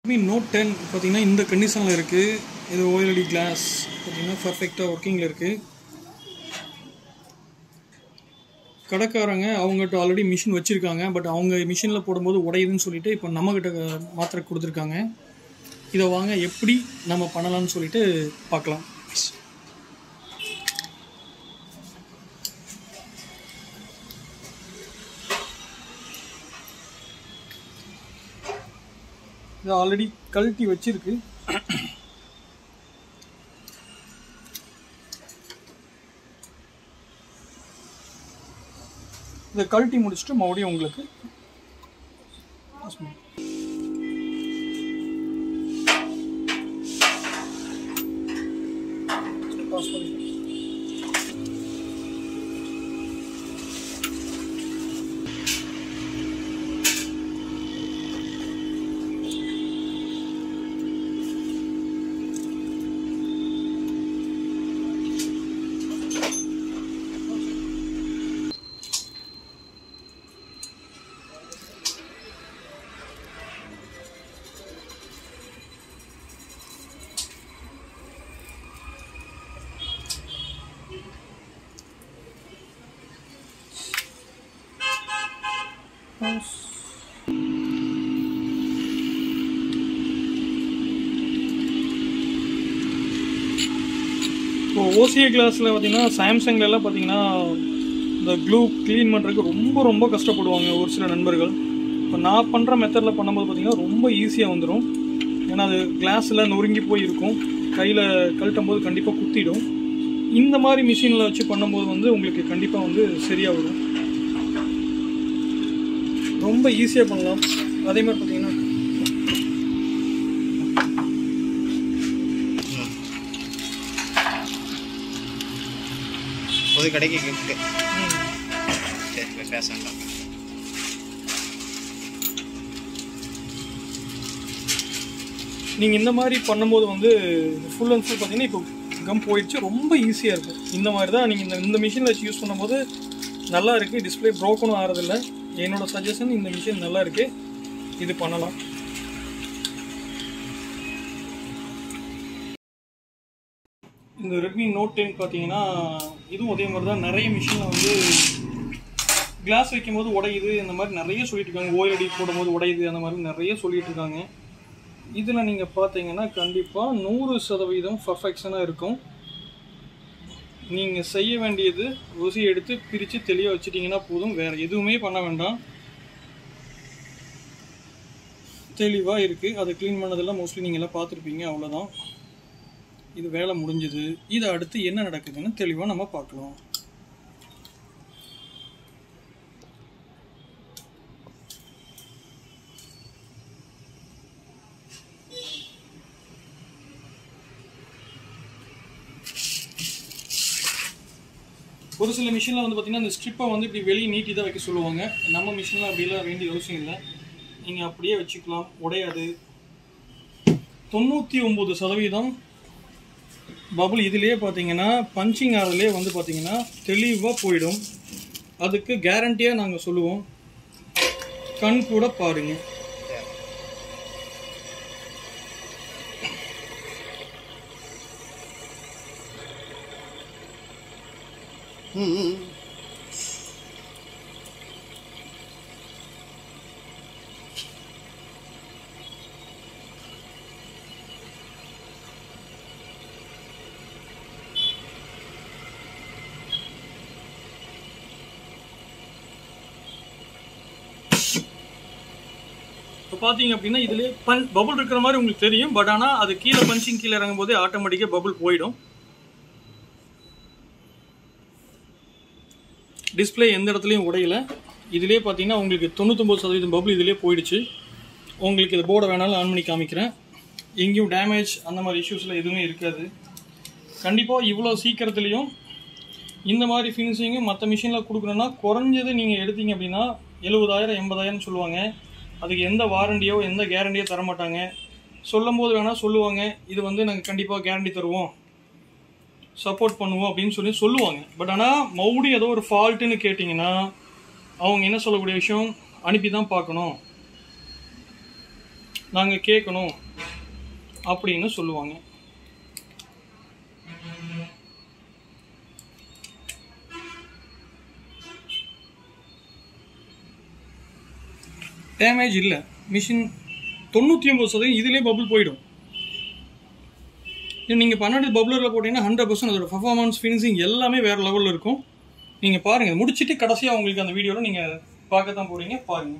Redmi note ten பார்த்தீங்கன்னா இந்த கண்டிஷனில் இருக்குது இது ஓஎல்இடி கிளாஸ் பார்த்தீங்கன்னா பர்ஃபெக்டாக ஒர்க்கிங்கில் இருக்குது கடைக்காரங்க அவங்ககிட்ட ஆல்ரெடி மிஷின் வச்சுருக்காங்க பட் அவங்க மிஷினில் போடும்போது உடையுதுன்னு சொல்லிட்டு இப்போ நம்மக்கிட்ட மாத்திரை கொடுத்துருக்காங்க இதை வாங்க எப்படி நம்ம பண்ணலாம்னு சொல்லிட்டு பார்க்கலாம் இது ஆல்ரெடி கழட்டி வச்சிருக்கு இதை கழட்டி முடிச்சுட்டு மறுபடியும் உங்களுக்கு Pause பண்ணிக்கலாம். Pause. இப்போ ஓசிஏ கிளாஸில் பார்த்தீங்கன்னா சாம்சங்ல எல்லாம் பார்த்தீங்கன்னா இந்த க்ளூ க்ளீன் பண்ணுறதுக்கு ரொம்ப ரொம்ப கஷ்டப்படுவாங்க ஒரு சில நண்பர்கள் இப்போ நான் பண்ணுற மெத்தடில் பண்ணும்போது பார்த்தீங்கன்னா ரொம்ப ஈஸியாக வந்துடும் ஏன்னா அது கிளாஸில் நொறுங்கி போய் இருக்கும் கையில் கழட்டும் போது கண்டிப்பாக குத்திடும் இந்த மாதிரி மிஷினில் வச்சு பண்ணும்போது வந்து உங்களுக்கு கண்டிப்பாக வந்து சரியாக வரும் ரொம்ப ஈஸியாக பண்ணலாம் அதே மாதிரி பார்த்தீங்கன்னா புது கடைக்கு கிஃப்ட்டு சரி பேச வேண்டாம் நீங்கள் இந்த மாதிரி பண்ணும்போது வந்து ஃபுல் அண்ட் ஃபுல் பார்த்தீங்கன்னா இப்போ கம் போயிடுச்சு ரொம்ப ஈஸியாக இருக்கும் இந்த மாதிரி தான் நீங்கள் இந்த இந்த மிஷினில் வச்சு யூஸ் பண்ணும்போது நல்லா இருக்குது டிஸ்பிளே ப்ரோக்கனும் ஆகிறதில்ல என்னோட சஜஷன் இந்த மிஷின் நல்லா இருக்குது இது பண்ணலாம் இந்த ரெட்மி நோட் டென் பார்த்தீங்கன்னா இதுவும் அதே மாதிரி தான் நிறைய மிஷினில் வந்து கிளாஸ் வைக்கும்போது உடையுது இந்த மாதிரி நிறைய சொல்லிட்டு இருக்காங்க ஓஎல்டி போடும்போது உடையுது அந்த மாதிரி நிறைய சொல்லிட்டு இருக்காங்க இதில் நீங்கள் பார்த்தீங்கன்னா கண்டிப்பாக நூறு சதவீதம் பர்ஃபெக்ஷனாக இருக்கும் நீங்கள் செய்ய வேண்டியது ருசி எடுத்து பிரித்து தெளிவாக வச்சுட்டிங்கன்னா போதும் வேறு எதுவுமே பண்ண வேண்டாம் தெளிவாக இருக்குது அதை க்ளீன் பண்ணதெல்லாம் மோஸ்ட்லி நீங்கள் எல்லாம் பார்த்துருப்பீங்க அவ்வளோதான் இது வேலை முடிஞ்சுது இது அடுத்து என்ன நடக்குதுன்னு தெளிவாக நம்ம பார்க்கலாம் ஒரு சில மிஷினில் வந்து பார்த்தீங்கன்னா அந்த ஸ்ட்ரிப்பை வந்து இப்படி வெளியே நீட்டி தான் வைக்க சொல்லுவாங்க நம்ம மிஷினில் அப்படிலாம் வேண்டிய அவசியம் இல்லை நீங்கள் அப்படியே வச்சுக்கலாம் உடையாது தொண்ணூற்றி ஒம்பது சதவீதம் பபுள் இதுலேயே பார்த்தீங்கன்னா பஞ்சிங் ஆகிறதுலே வந்து பார்த்தீங்கன்னா தெளிவாக போயிடும் அதுக்கு கேரண்டியாக நாங்கள் சொல்லுவோம் கண் கூட பாருங்கள் இப்போ பார்த்தீங்க அப்படின்னா இதுலேயே பன் பபுள் இருக்கிற மாதிரி உங்களுக்கு தெரியும் பட் ஆனால் அது கீழே பஞ்சிங் கீழே இறங்கும் போதே ஆட்டோமேட்டிக்காக பபுள் போயிடும் டிஸ்பிளே எந்த இடத்துலையும் உடையல இதுலேயே பார்த்தீங்கன்னா உங்களுக்கு தொண்ணூத்தொம்பது சதவீதம் பபுள் இதுலேயே போயிடுச்சு உங்களுக்கு இது போர்டை வேணாலும் ஆன் பண்ணி காமிக்கிறேன் எங்கேயும் டேமேஜ் அந்த மாதிரி இஷ்யூஸில் எதுவுமே இருக்காது கண்டிப்பாக இவ்வளோ சீக்கிரத்துலேயும் இந்த மாதிரி ஃபினிஷிங்கு மற்ற மிஷினில் கொடுக்குறோன்னா குறைஞ்சது நீங்கள் எடுத்தீங்க அப்படின்னா எழுபதாயிரம் எண்பதாயிரம் சொல்லுவாங்க அதுக்கு எந்த வாரண்டியோ எந்த கேரண்டியோ தர மாட்டாங்க சொல்லும் போது வேணால் சொல்லுவாங்க இது வந்து நாங்கள் கண்டிப்பாக கேரண்டி தருவோம் சப்போர்ட் பண்ணுவோம் அப்படின்னு சொல்லி சொல்லுவாங்க பட் ஆனால் மறுபடியும் ஏதோ ஒரு ஃபால்ட்டுன்னு கேட்டிங்கன்னா அவங்க என்ன சொல்லக்கூடிய விஷயம் அனுப்பி தான் பார்க்கணும் நாங்கள் கேட்கணும் அப்படின்னு சொல்லுவாங்க டேமேஜ் இல்லை மிஷின் தொண்ணூற்றி ஒம்பது சதவீதம் இதிலே பபுள் போயிடும் இது நீங்கள் பன்னெண்டு பபுளரில் போட்டிங்கன்னா ஹண்ட்ரட் பர்சன்ட் அதோட பர்ஃபார்மன்ஸ் ஃபினிஷிங் எல்லாமே வேறு லெவலில் இருக்கும் நீங்கள் பாருங்கள் முடிச்சிட்டு கடைசியாக உங்களுக்கு அந்த வீடியோவில் நீங்கள் பார்க்க தான் போகிறீங்க பாருங்கள்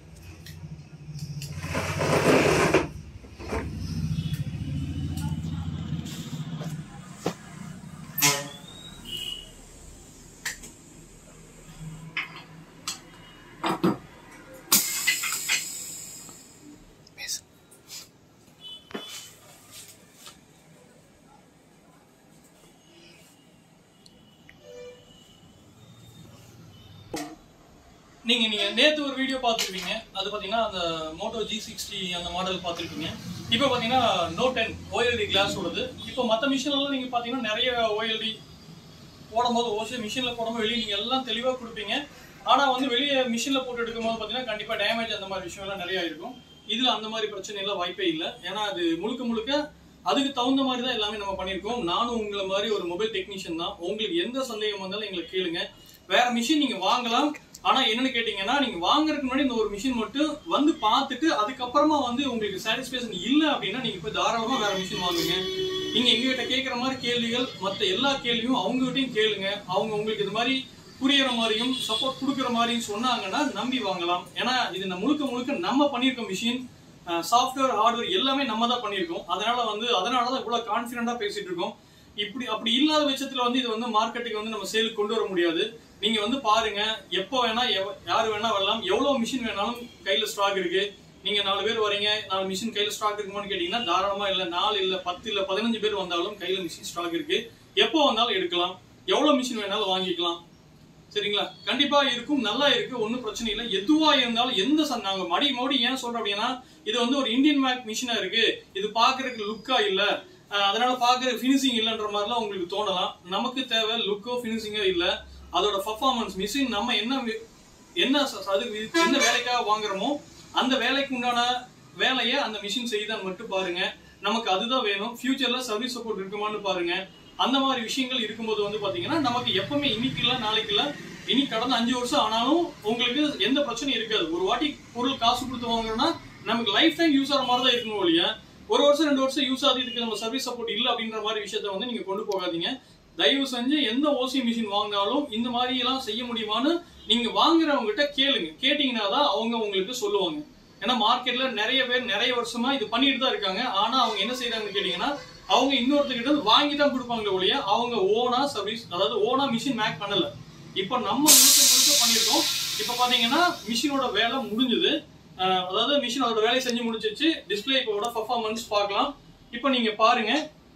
நீங்க நீங்க நேத்து ஒரு வீடியோ பார்த்துருப்பீங்க அது பாத்தீங்கன்னா அந்த மோட்டோ ஜி சிக்ஸ்டி அந்த மாடல் பார்த்துருப்பீங்க இப்போ பாத்தீங்கன்னா நோ டென் ஓஎல்டி கிளாஸ் ஓடுது இப்போ மற்ற மிஷின்லாம் நீங்க பாத்தீங்கன்னா நிறைய ஓஎல்டி போடும்போது ஓசி மிஷின்ல போடும்போது வெளியே நீங்க எல்லாம் தெளிவா கொடுப்பீங்க ஆனா வந்து வெளியே மிஷின்ல போட்டு எடுக்கும்போது பாத்தீங்கன்னா கண்டிப்பா டேமேஜ் அந்த மாதிரி விஷயம் எல்லாம் நிறைய இருக்கும் இதுல அந்த மாதிரி பிரச்சனை எல்லாம் வாய்ப்பே இல்லை ஏன்னா அது முழுக்க முழுக்க அதுக்கு தகுந்த மாதிரி தான் எல்லாமே நம்ம பண்ணியிருக்கோம் நானும் உங்களை மாதிரி ஒரு மொபைல் டெக்னீஷியன் தான் உங்களுக்கு எந்த சந்தேகம் வந்தாலும் எங்களை கேளுங்க வேற மிஷின் நீங்க வாங்கலாம் ஆனா என்னன்னு கேட்டீங்கன்னா நீங்க வாங்குறதுக்கு முன்னாடி இந்த ஒரு மிஷின் மட்டும் வந்து பார்த்துட்டு அதுக்கப்புறமா வந்து உங்களுக்கு சாட்டிஸ்பேக்ஷன் இல்ல அப்படின்னா நீங்க போய் தாராளமா வேற மிஷின் வாங்குங்க நீங்க எங்ககிட்ட கேட்குற மாதிரி கேள்விகள் மற்ற எல்லா கேள்வியும் அவங்ககிட்டயும் கேளுங்க அவங்க உங்களுக்கு இது மாதிரி புரியற மாதிரியும் சப்போர்ட் கொடுக்குற மாதிரியும் சொன்னாங்கன்னா நம்பி வாங்கலாம் ஏன்னா இது நம்ம முழுக்க முழுக்க நம்ம பண்ணியிருக்க மிஷின் சாஃப்ட்வேர் ஹார்ட்வேர் எல்லாமே நம்ம தான் பண்ணியிருக்கோம் அதனால வந்து அதனால தான் இவ்வளோ கான்ஃபிடென்ட்டாக பேசிட்டு இருக்கோம் இப்படி அப்படி இல்லாத பட்சத்தில் வந்து இது வந்து மார்க்கெட்டுக்கு வந்து நம்ம சேலுக்கு கொண்டு வர முடியாது நீங்க வந்து பாருங்க எப்போ வேணா எவ- யாரு வேணா வரலாம் எவ்வளவு மிஷின் வேணாலும் கையில ஸ்டாக் இருக்கு நீங்க நாலு பேர் வரீங்க நாலு மிஷின் கையில ஸ்டாக் இருக்குமான்னு கேட்டீங்கன்னா தாராளமா இல்ல நாலு இல்ல பத்து இல்ல பதினஞ்சு பேர் வந்தாலும் கையில மிஷின் ஸ்டாக் இருக்கு எப்போ வந்தாலும் எடுக்கலாம் எவ்வளவு மிஷின் வேணாலும் வாங்கிக்கலாம் சரிங்களா கண்டிப்பா இருக்கும் நல்லா இருக்கு ஒன்றும் பிரச்சனை இல்லை எதுவா இருந்தாலும் எந்த சன் நாங்க மடி மோடி ஏன் சொல்றோம் அப்படின்னா இது வந்து ஒரு இந்தியன் மேக் மிஷினா இருக்கு இது பாக்குறதுக்கு லுக்கா இல்ல அஹ் அதனால பாக்குற ஃபினிஷிங் இல்லைன்ற மாதிரிலாம் உங்களுக்கு தோணலாம் நமக்கு தேவை லுக்கோ ஃபினிஷிங்கோ இல்ல அதோட பர்ஃபார்மன்ஸ் மிஷின் நம்ம என்ன வி- என்ன ச- அது வி- என்ன வேலைக்காக வாங்குறோமோ அந்த வேலைக்கு உண்டான வேலையை அந்த மிஷின் செய்தான்னு மட்டும் பாருங்க நமக்கு அதுதான் வேணும் ஃபியூச்சர்ல சர்வீஸ் சப்போர்ட் இருக்குமான்னு பாருங்க அந்த மாதிரி விஷயங்கள் இருக்கும்போது வந்து பாத்தீங்கன்னா நமக்கு எப்பவுமே இன்னைக்கு இல்ல நாளைக்கு இல்ல இனி கடந்த அஞ்சு வருஷம் ஆனாலும் உங்களுக்கு எந்த பிரச்சனையும் இருக்காது ஒரு வாட்டி பொருள் காசு கொடுத்து வாங்குறோம்னா நமக்கு லைஃப் டைம் யூஸ் ஆகிற மாதிரி தான் இருக்கணும் ஒழிய ஒரு வருஷம் ரெண்டு வருஷம் யூஸ் ஆகுது இதுக்கு நம்ம சர்வீஸ் சப்போர்ட் இல்ல அப்படின்ற மாதிரி விஷயத்த வந்து நீங்க கொண்டு போகாதீங்க தயவு செஞ்சு எந்த ஓசி மிஷின் வாங்கினாலும் இந்த மாதிரி எல்லாம் செய்ய முடியுமான்னு நீங்க வாங்குறவங்க கிட்ட கேளுங்க கேட்டீங்கன்னா தான் அவங்க உங்களுக்கு சொல்லுவாங்க ஏன்னா மார்க்கெட்ல நிறைய பேர் நிறைய வருஷமா இது பண்ணிட்டு தான் இருக்காங்க ஆனா அவங்க என்ன செய்யறாங்கன்னு கேட்டீங்கன்னா அவங்க இன்னொருத்தர்கிட்ட இருந்து வாங்கி தான் கொடுப்பாங்க ஒழிய அவங்க ஓனா சர்வீஸ் அதாவது ஓனா மிஷின் மேக் பண்ணல இப்போ நம்ம முழுக்க முழுக்க பண்ணியிருக்கோம் இப்போ பாத்தீங்கன்னா மிஷினோட வேலை முடிஞ்சது அஹ் அதாவது மிஷின் அதோட வேலையை செஞ்சு முடிச்சிருச்சு டிஸ்பிளே இப்போட பர்ஃபார்மன்ஸ் பார்க்கலாம் இப்போ நீங்க பாருங்க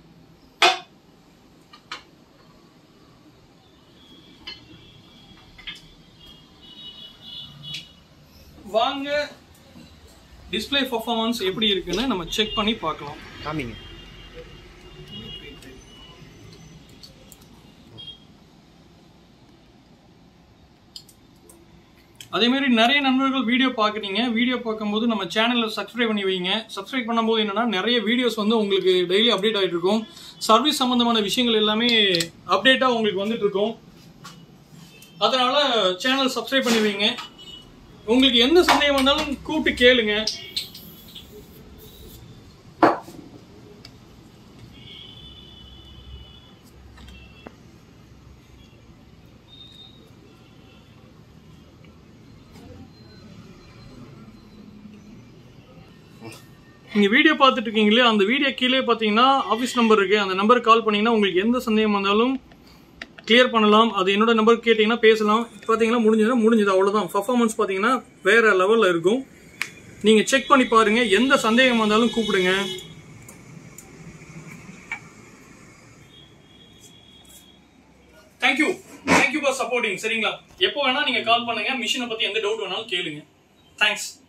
வாங்க டிஸ்பிளே பர்ஃபார்மன்ஸ் எப்படி இருக்குன்னு நம்ம செக் பண்ணி பார்க்கலாம் காமிங்க அதே மாதிரி நிறைய நண்பர்கள் வீடியோ பார்க்குறீங்க வீடியோ பார்க்கும்போது நம்ம சேனலில் சப்ஸ்கிரைப் பண்ணி வைங்க சப்ஸ்கிரைப் பண்ணும்போது என்னன்னா நிறைய வீடியோஸ் வந்து உங்களுக்கு டெய்லி அப்டேட் ஆகிட்டு இருக்கும் சர்வீஸ் சம்பந்தமான விஷயங்கள் எல்லாமே அப்டேட்டாக உங்களுக்கு வந்துட்டு இருக்கும் அதனால சேனல் சப்ஸ்கிரைப் பண்ணி வைங்க உங்களுக்கு எந்த சந்தேகம் வந்தாலும் கூப்பிட்டு கேளுங்க நீங்க வீடியோ பார்த்துட்டு இருக்கீங்களே அந்த வீடியோ கீழே பார்த்தீங்கன்னா ஆஃபீஸ் நம்பர் இருக்கு அந்த நம்பருக்கு கால் பண்ணீங்கன்னா உங்களுக்கு எந்த சந்தேகம் வந்தாலும் கிளியர் பண்ணலாம் அது என்னோட நம்பர் கேட்டிங்கன்னா பேசலாம் பார்த்தீங்கன்னா முடிஞ்சதுன்னா முடிஞ்சது அவ்வளோதான் பர்ஃபார்மன்ஸ் பார்த்தீங்கன்னா வேற லெவலில் இருக்கும் நீங்கள் செக் பண்ணி பாருங்க எந்த சந்தேகம் வந்தாலும் கூப்பிடுங்க தேங்க்யூ தேங்க்யூ ஃபார் சப்போர்ட்டிங் சரிங்களா எப்போ வேணா நீங்கள் கால் பண்ணுங்க மிஷினை பற்றி எந்த டவுட் வேணாலும் கேளுங்க தேங்க்ஸ்